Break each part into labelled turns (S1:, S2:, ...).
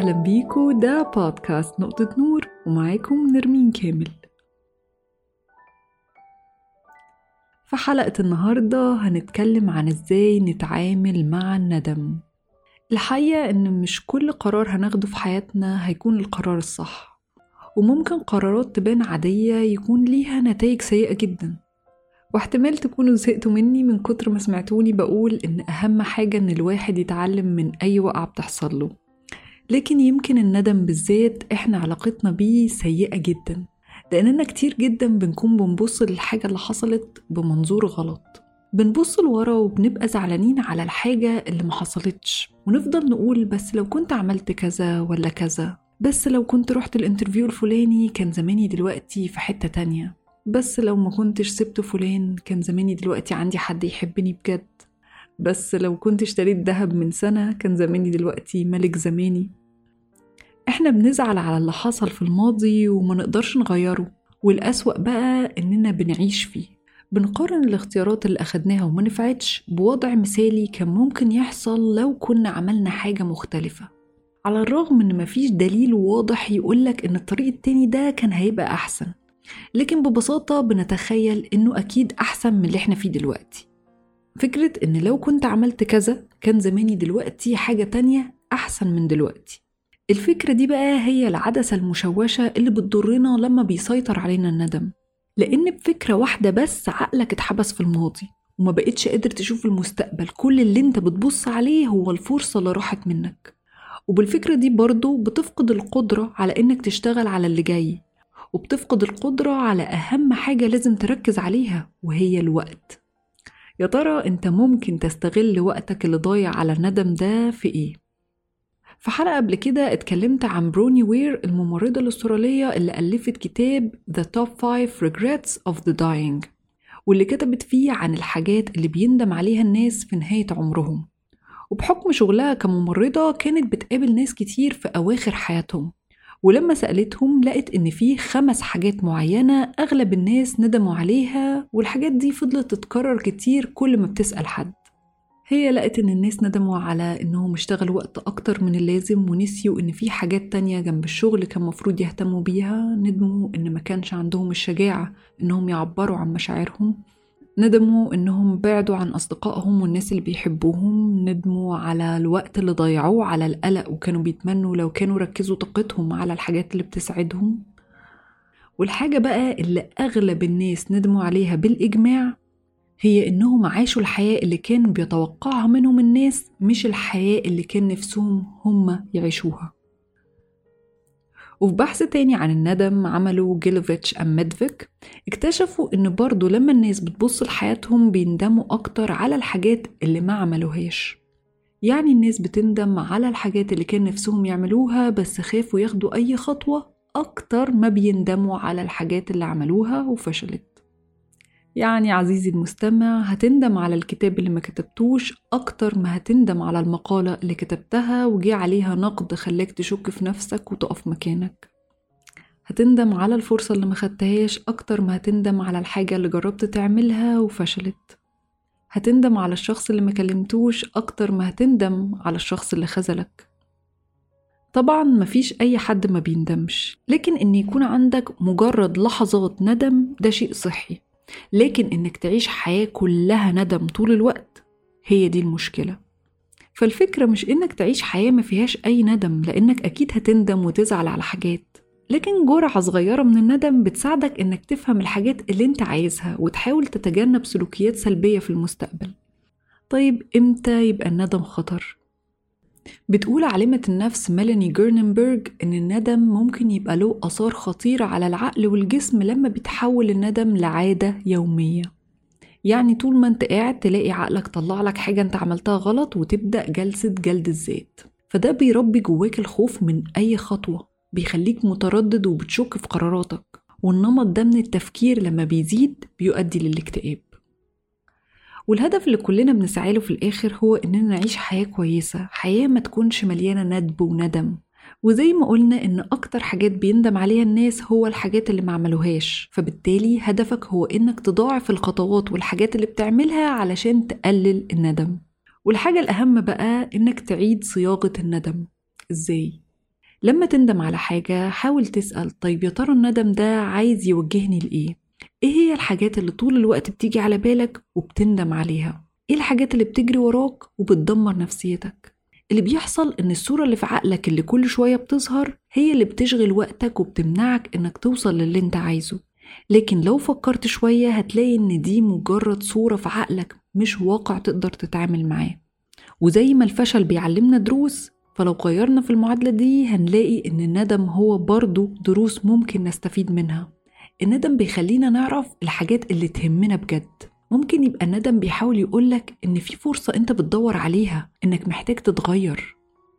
S1: أهلا بيكو ده بودكاست نقطة نور ومعاكم نرمين كامل في حلقة النهاردة هنتكلم عن ازاي نتعامل مع الندم الحقيقة إن مش كل قرار هناخده في حياتنا هيكون القرار الصح وممكن قرارات تبان عادية يكون ليها نتائج سيئة جدا واحتمال تكونوا زهقتوا مني من كتر ما سمعتوني بقول إن أهم حاجة إن الواحد يتعلم من أي وقعة بتحصل له لكن يمكن الندم بالذات إحنا علاقتنا بيه سيئة جدا لأننا كتير جدا بنكون بنبص للحاجة اللي حصلت بمنظور غلط بنبص لورا وبنبقى زعلانين على الحاجة اللي ما حصلتش ونفضل نقول بس لو كنت عملت كذا ولا كذا بس لو كنت رحت الانترفيو الفلاني كان زماني دلوقتي في حتة تانية بس لو ما كنتش سبت فلان كان زماني دلوقتي عندي حد يحبني بجد بس لو كنت اشتريت دهب من سنة كان زماني دلوقتي ملك زماني احنا بنزعل على اللي حصل في الماضي وما نقدرش نغيره والأسوأ بقى إننا بنعيش فيه بنقارن الاختيارات اللي أخدناها وما نفعتش بوضع مثالي كان ممكن يحصل لو كنا عملنا حاجة مختلفة على الرغم إن مفيش دليل واضح يقولك إن الطريق التاني ده كان هيبقى أحسن لكن ببساطة بنتخيل إنه أكيد أحسن من اللي إحنا فيه دلوقتي فكرة إن لو كنت عملت كذا كان زماني دلوقتي حاجة تانية أحسن من دلوقتي الفكرة دي بقى هي العدسة المشوشة اللي بتضرنا لما بيسيطر علينا الندم لأن بفكرة واحدة بس عقلك اتحبس في الماضي وما بقتش قادر تشوف المستقبل كل اللي انت بتبص عليه هو الفرصة اللي راحت منك وبالفكرة دي برضو بتفقد القدرة على انك تشتغل على اللي جاي وبتفقد القدرة على أهم حاجة لازم تركز عليها وهي الوقت يا ترى انت ممكن تستغل وقتك اللي ضايع على الندم ده في ايه؟ في حلقة قبل كده اتكلمت عن بروني وير الممرضة الأسترالية اللي ألفت كتاب The Top 5 Regrets of the Dying واللي كتبت فيه عن الحاجات اللي بيندم عليها الناس في نهاية عمرهم وبحكم شغلها كممرضة كانت بتقابل ناس كتير في أواخر حياتهم ولما سألتهم لقت إن في خمس حاجات معينة أغلب الناس ندموا عليها والحاجات دي فضلت تتكرر كتير كل ما بتسأل حد هي لقت إن الناس ندموا على إنهم اشتغلوا وقت أكتر من اللازم ونسيوا إن في حاجات تانية جنب الشغل كان مفروض يهتموا بيها ندموا إن ما كانش عندهم الشجاعة إنهم يعبروا عن مشاعرهم ندموا إنهم بعدوا عن أصدقائهم والناس اللي بيحبوهم ندموا على الوقت اللي ضيعوه على القلق وكانوا بيتمنوا لو كانوا ركزوا طاقتهم على الحاجات اللي بتسعدهم والحاجة بقى اللي أغلب الناس ندموا عليها بالإجماع هي إنهم عاشوا الحياة اللي كان بيتوقعها منهم الناس مش الحياة اللي كان نفسهم هم يعيشوها وفي بحث تاني عن الندم عمله جيلوفيتش أم ميدفيك اكتشفوا إن برضو لما الناس بتبص لحياتهم بيندموا أكتر على الحاجات اللي ما عملوهاش يعني الناس بتندم على الحاجات اللي كان نفسهم يعملوها بس خافوا ياخدوا أي خطوة أكتر ما بيندموا على الحاجات اللي عملوها وفشلت يعني عزيزي المستمع هتندم على الكتاب اللي ما كتبتوش أكتر ما هتندم على المقالة اللي كتبتها وجي عليها نقد خلاك تشك في نفسك وتقف مكانك هتندم على الفرصة اللي ما خدتهاش أكتر ما هتندم على الحاجة اللي جربت تعملها وفشلت هتندم على الشخص اللي ما كلمتوش أكتر ما هتندم على الشخص اللي خذلك طبعا مفيش أي حد ما بيندمش لكن إن يكون عندك مجرد لحظات ندم ده شيء صحي لكن انك تعيش حياة كلها ندم طول الوقت هي دي المشكلة فالفكرة مش انك تعيش حياة ما فيهاش اي ندم لانك اكيد هتندم وتزعل على حاجات لكن جرعة صغيرة من الندم بتساعدك انك تفهم الحاجات اللي انت عايزها وتحاول تتجنب سلوكيات سلبية في المستقبل طيب امتى يبقى الندم خطر؟ بتقول عالمة النفس ميلاني جيرننبرج إن الندم ممكن يبقى له آثار خطيرة على العقل والجسم لما بيتحول الندم لعادة يومية يعني طول ما انت قاعد تلاقي عقلك طلع لك حاجة انت عملتها غلط وتبدأ جلسة جلد الذات فده بيربي جواك الخوف من أي خطوة بيخليك متردد وبتشك في قراراتك والنمط ده من التفكير لما بيزيد بيؤدي للاكتئاب والهدف اللي كلنا بنسعى له في الآخر هو إننا نعيش حياة كويسة حياة ما تكونش مليانة ندب وندم وزي ما قلنا إن أكتر حاجات بيندم عليها الناس هو الحاجات اللي ما عملوهاش فبالتالي هدفك هو إنك تضاعف الخطوات والحاجات اللي بتعملها علشان تقلل الندم والحاجة الأهم بقى إنك تعيد صياغة الندم إزاي؟ لما تندم على حاجة حاول تسأل طيب يا ترى الندم ده عايز يوجهني لإيه؟ إيه هي الحاجات اللي طول الوقت بتيجي على بالك وبتندم عليها؟ إيه الحاجات اللي بتجري وراك وبتدمر نفسيتك؟ اللي بيحصل إن الصورة اللي في عقلك اللي كل شوية بتظهر هي اللي بتشغل وقتك وبتمنعك إنك توصل للي أنت عايزه لكن لو فكرت شوية هتلاقي إن دي مجرد صورة في عقلك مش واقع تقدر تتعامل معاه وزي ما الفشل بيعلمنا دروس فلو غيرنا في المعادلة دي هنلاقي إن الندم هو برضو دروس ممكن نستفيد منها الندم بيخلينا نعرف الحاجات اللي تهمنا بجد ممكن يبقى الندم بيحاول يقولك إن في فرصة أنت بتدور عليها إنك محتاج تتغير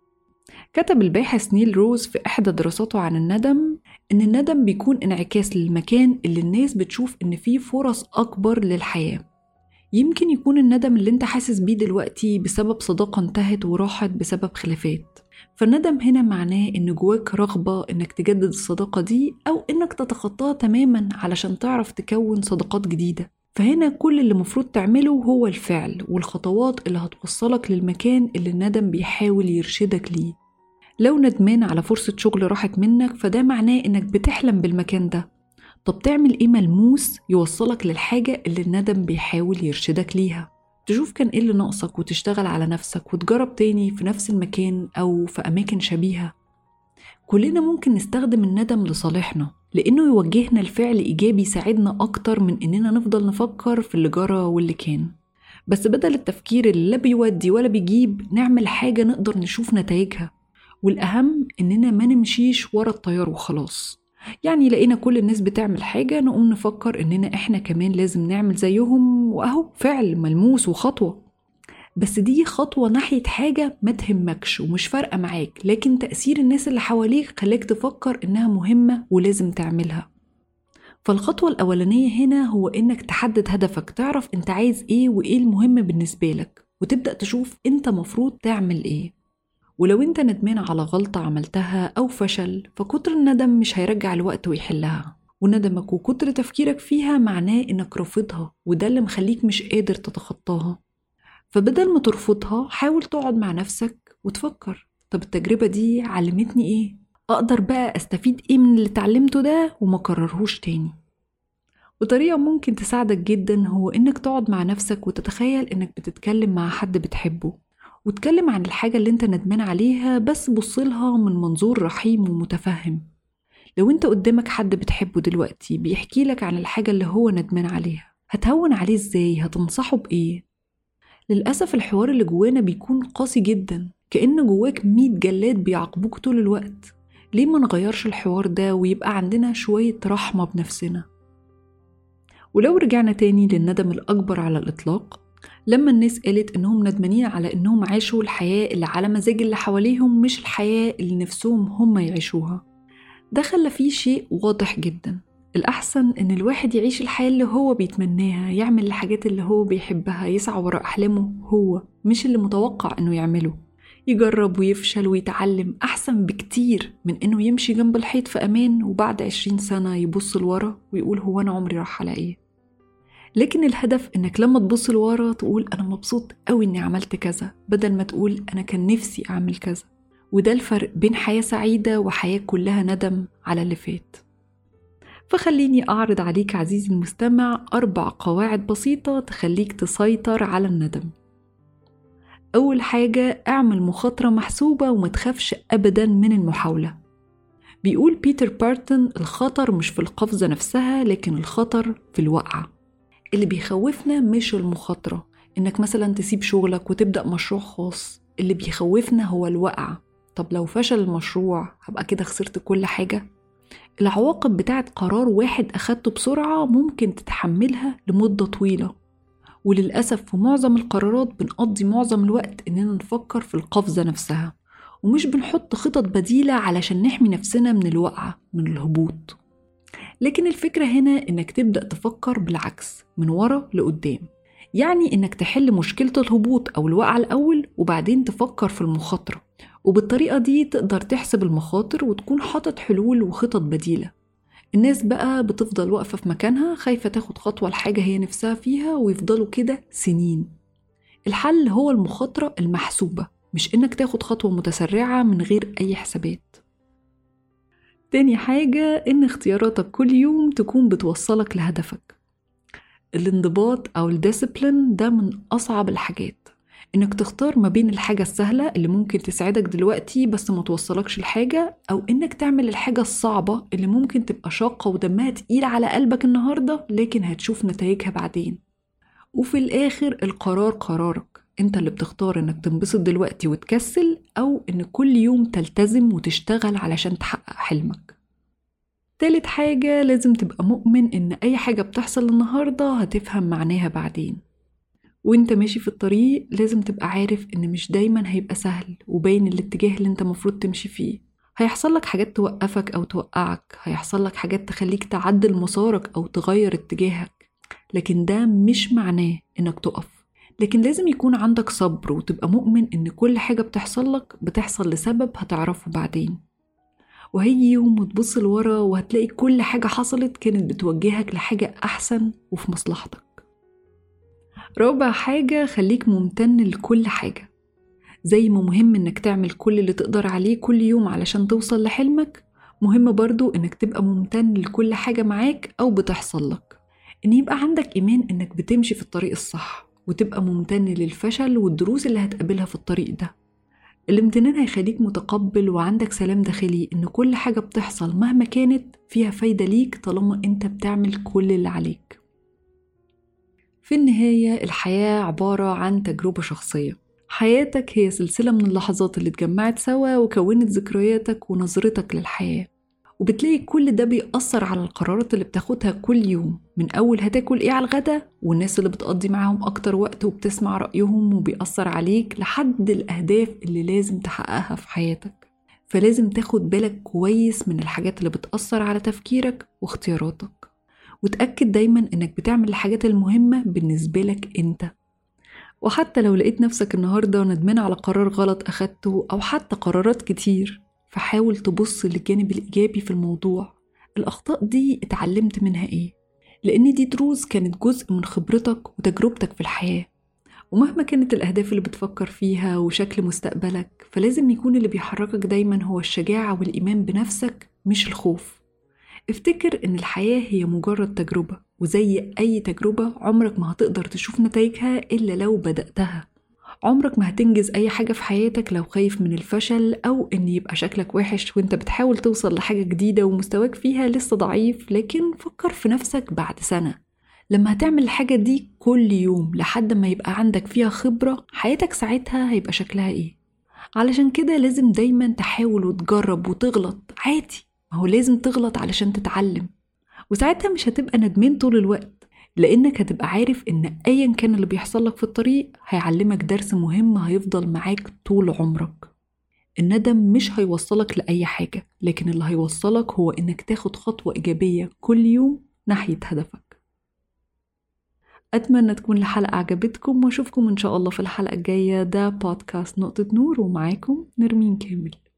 S1: كتب الباحث نيل روز في إحدى دراساته عن الندم إن الندم بيكون انعكاس للمكان اللي الناس بتشوف إن فيه فرص أكبر للحياة يمكن يكون الندم اللي انت حاسس بيه دلوقتي بسبب صداقة انتهت وراحت بسبب خلافات فالندم هنا معناه ان جواك رغبة انك تجدد الصداقة دي او انك تتخطاها تماما علشان تعرف تكون صداقات جديدة فهنا كل اللي مفروض تعمله هو الفعل والخطوات اللي هتوصلك للمكان اللي الندم بيحاول يرشدك ليه لو ندمان على فرصة شغل راحت منك فده معناه انك بتحلم بالمكان ده طب تعمل ايه ملموس يوصلك للحاجة اللي الندم بيحاول يرشدك ليها تشوف كان ايه اللي ناقصك وتشتغل على نفسك وتجرب تاني في نفس المكان أو في أماكن شبيهة كلنا ممكن نستخدم الندم لصالحنا لأنه يوجهنا لفعل إيجابي يساعدنا أكتر من إننا نفضل نفكر في اللي جرى واللي كان بس بدل التفكير اللي لا بيودي ولا بيجيب نعمل حاجة نقدر نشوف نتائجها والأهم إننا ما نمشيش ورا التيار وخلاص يعني لقينا كل الناس بتعمل حاجة نقوم نفكر إننا إحنا كمان لازم نعمل زيهم وأهو فعل ملموس وخطوة بس دي خطوة ناحية حاجة ما تهمكش ومش فارقة معاك لكن تأثير الناس اللي حواليك خلاك تفكر إنها مهمة ولازم تعملها فالخطوة الأولانية هنا هو إنك تحدد هدفك تعرف أنت عايز إيه وإيه المهم بالنسبة لك وتبدأ تشوف أنت مفروض تعمل إيه ولو انت ندمان على غلطة عملتها أو فشل فكتر الندم مش هيرجع الوقت ويحلها وندمك وكتر تفكيرك فيها معناه إنك رافضها وده اللي مخليك مش قادر تتخطاها فبدل ما ترفضها حاول تقعد مع نفسك وتفكر طب التجربة دي علمتني إيه؟ أقدر بقى أستفيد إيه من اللي اتعلمته ده وما كررهوش تاني وطريقة ممكن تساعدك جدا هو إنك تقعد مع نفسك وتتخيل إنك بتتكلم مع حد بتحبه واتكلم عن الحاجة اللي انت ندمان عليها بس بصلها من منظور رحيم ومتفهم لو انت قدامك حد بتحبه دلوقتي بيحكي لك عن الحاجة اللي هو ندمان عليها هتهون عليه ازاي هتنصحه بإيه للأسف الحوار اللي جوانا بيكون قاسي جدا كأن جواك مية جلاد بيعاقبوك طول الوقت ليه ما نغيرش الحوار ده ويبقى عندنا شوية رحمة بنفسنا ولو رجعنا تاني للندم الأكبر على الإطلاق لما الناس قالت إنهم ندمانين على إنهم عاشوا الحياة اللي على مزاج اللي حواليهم مش الحياة اللي نفسهم هم يعيشوها ده خلى فيه شيء واضح جدا الأحسن إن الواحد يعيش الحياة اللي هو بيتمناها يعمل الحاجات اللي هو بيحبها يسعى وراء أحلامه هو مش اللي متوقع إنه يعمله يجرب ويفشل ويتعلم أحسن بكتير من إنه يمشي جنب الحيط في أمان وبعد عشرين سنة يبص لورا ويقول هو أنا عمري راح على إيه لكن الهدف إنك لما تبص لورا تقول أنا مبسوط أوي إني عملت كذا بدل ما تقول أنا كان نفسي أعمل كذا وده الفرق بين حياة سعيدة وحياة كلها ندم على اللي فات فخليني أعرض عليك عزيزي المستمع أربع قواعد بسيطة تخليك تسيطر على الندم أول حاجة اعمل مخاطرة محسوبة وما تخافش أبدا من المحاولة بيقول بيتر بارتون الخطر مش في القفزة نفسها لكن الخطر في الوقعة اللي بيخوفنا مش المخاطرة إنك مثلا تسيب شغلك وتبدأ مشروع خاص اللي بيخوفنا هو الوقعة طب لو فشل المشروع هبقى كده خسرت كل حاجة العواقب بتاعت قرار واحد أخدته بسرعة ممكن تتحملها لمدة طويلة وللأسف في معظم القرارات بنقضي معظم الوقت إننا نفكر في القفزة نفسها ومش بنحط خطط بديلة علشان نحمي نفسنا من الوقعة من الهبوط لكن الفكرة هنا إنك تبدأ تفكر بالعكس من ورا لقدام يعني إنك تحل مشكلة الهبوط أو الوقعة الأول وبعدين تفكر في المخاطرة وبالطريقة دي تقدر تحسب المخاطر وتكون حاطط حلول وخطط بديلة الناس بقى بتفضل واقفة في مكانها خايفة تاخد خطوة لحاجة هي نفسها فيها ويفضلوا كده سنين الحل هو المخاطرة المحسوبة مش إنك تاخد خطوة متسرعة من غير أي حسابات تاني حاجة إن اختياراتك كل يوم تكون بتوصلك لهدفك الانضباط أو الديسبلين ده من أصعب الحاجات إنك تختار ما بين الحاجة السهلة اللي ممكن تساعدك دلوقتي بس ما توصلكش الحاجة أو إنك تعمل الحاجة الصعبة اللي ممكن تبقى شاقة ودمها تقيل على قلبك النهاردة لكن هتشوف نتائجها بعدين وفي الآخر القرار قرارك انت اللي بتختار انك تنبسط دلوقتي وتكسل او ان كل يوم تلتزم وتشتغل علشان تحقق حلمك تالت حاجة لازم تبقى مؤمن ان اي حاجة بتحصل النهاردة هتفهم معناها بعدين وانت ماشي في الطريق لازم تبقى عارف ان مش دايما هيبقى سهل وباين الاتجاه اللي انت مفروض تمشي فيه هيحصل لك حاجات توقفك او توقعك هيحصل لك حاجات تخليك تعدل مسارك او تغير اتجاهك لكن ده مش معناه انك تقف لكن لازم يكون عندك صبر وتبقى مؤمن إن كل حاجة بتحصل لك بتحصل لسبب هتعرفه بعدين وهيجي يوم وتبص لورا وهتلاقي كل حاجة حصلت كانت بتوجهك لحاجة أحسن وفي مصلحتك رابع حاجة خليك ممتن لكل حاجة زي ما مهم إنك تعمل كل اللي تقدر عليه كل يوم علشان توصل لحلمك مهم برضو إنك تبقى ممتن لكل حاجة معاك أو بتحصل لك إن يبقى عندك إيمان إنك بتمشي في الطريق الصح وتبقى ممتن للفشل والدروس اللي هتقابلها في الطريق ده الامتنان هيخليك متقبل وعندك سلام داخلي ان كل حاجة بتحصل مهما كانت فيها فايدة ليك طالما انت بتعمل كل اللي عليك في النهاية الحياة عبارة عن تجربة شخصية حياتك هي سلسلة من اللحظات اللي اتجمعت سوا وكونت ذكرياتك ونظرتك للحياة وبتلاقي كل ده بيأثر على القرارات اللي بتاخدها كل يوم من أول هتاكل إيه على الغدا والناس اللي بتقضي معاهم أكتر وقت وبتسمع رأيهم وبيأثر عليك لحد الأهداف اللي لازم تحققها في حياتك فلازم تاخد بالك كويس من الحاجات اللي بتأثر على تفكيرك واختياراتك وتأكد دايما إنك بتعمل الحاجات المهمة بالنسبة لك أنت وحتى لو لقيت نفسك النهاردة ندمان على قرار غلط أخدته أو حتى قرارات كتير فحاول تبص للجانب الإيجابي في الموضوع الأخطاء دي اتعلمت منها إيه لأن دي دروس كانت جزء من خبرتك وتجربتك في الحياة ومهما كانت الأهداف اللي بتفكر فيها وشكل مستقبلك فلازم يكون اللي بيحركك دايما هو الشجاعة والإيمان بنفسك مش الخوف افتكر إن الحياة هي مجرد تجربة وزي أي تجربة عمرك ما هتقدر تشوف نتائجها إلا لو بدأتها عمرك ما هتنجز أي حاجة في حياتك لو خايف من الفشل أو إن يبقى شكلك وحش وإنت بتحاول توصل لحاجة جديدة ومستواك فيها لسه ضعيف لكن فكر في نفسك بعد سنة لما هتعمل الحاجة دي كل يوم لحد ما يبقى عندك فيها خبرة حياتك ساعتها هيبقى شكلها إيه علشان كده لازم دايما تحاول وتجرب وتغلط عادي ما هو لازم تغلط علشان تتعلم وساعتها مش هتبقى ندمان طول الوقت لأنك هتبقى عارف إن أيا كان اللي بيحصل لك في الطريق هيعلمك درس مهم هيفضل معاك طول عمرك الندم مش هيوصلك لأي حاجة لكن اللي هيوصلك هو إنك تاخد خطوة إيجابية كل يوم ناحية هدفك أتمنى تكون الحلقة عجبتكم وأشوفكم إن شاء الله في الحلقة الجاية ده بودكاست نقطة نور ومعاكم نرمين كامل